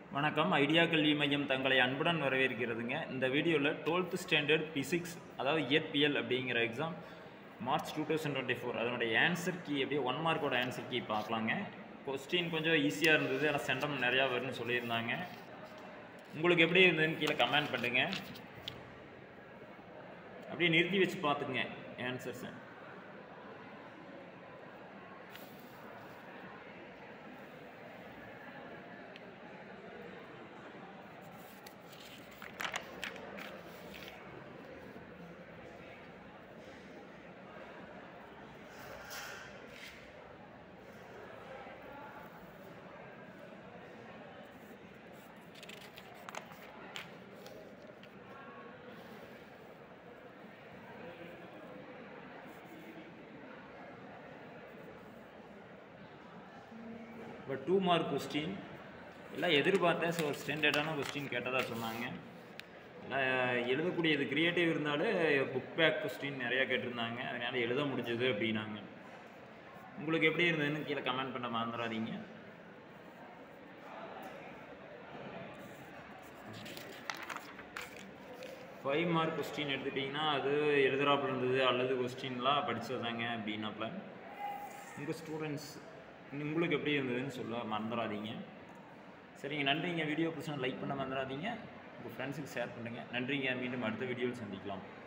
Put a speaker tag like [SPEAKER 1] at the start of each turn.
[SPEAKER 1] வணக்கம் ஐடியா கல்வி மையம் தங்களை அன்புடன் வரவேற்கிறதுங்க இந்த வீடியோவில் டுவெல்த் ஸ்டாண்டர்ட் பிசிக்ஸ் அதாவது இயற்பியல் அப்படிங்கிற exam March two thousand twenty four அதனுடைய ஆன்சர் கீ அப்படியே ஒன் மார்க்கோட ஆன்சர் கீ பார்க்கலாங்க கொஸ்டின் கொஞ்சம் ஈஸியாக இருந்தது ஆனால் சென்டம் நிறையா வரும்னு சொல்லியிருந்தாங்க உங்களுக்கு எப்படி இருந்ததுன்னு கீழே கமெண்ட் பண்ணுங்க அப்படியே நிறுத்தி வச்சு பார்த்துக்குங்க ஆன்சர்ஸை இப்போ டூ மார்க் கொஸ்டின் எல்லாம் எதிர்பார்த்தேன் ஸோ ஸ்டாண்டர்டான கொஸ்டின் கேட்டதாக சொன்னாங்க எல்லாம் எழுதக்கூடியது கிரியேட்டிவ் இருந்தாலும் புக் பேக் கொஸ்டின் நிறையா கேட்டிருந்தாங்க அதனால் எழுத முடிஞ்சது அப்படின்னாங்க உங்களுக்கு எப்படி இருந்ததுன்னு கீழே கமெண்ட் பண்ண மறந்துடாதீங்க ஃபைவ் மார்க் கொஸ்டின் எடுத்துட்டிங்கன்னா அது எழுதுறாப்புல இருந்தது அல்லது கொஸ்டின்லாம் படித்ததாங்க அப்படின்னாப்புல உங்கள் ஸ்டூடெண்ட்ஸ் உங்களுக்கு எப்படி இருந்ததுன்னு சொல்ல மறந்துடாதீங்க சரிங்க நன்றிங்க வீடியோ பிடிச்சா லைக் பண்ண மறந்துடாதீங்க உங்கள் ஃப்ரெண்ட்ஸுக்கு ஷேர் பண்ணுங்கள் நன்றிங்க மீண்டும் அடுத்த வீடியோவில் சந்திக்கலாம்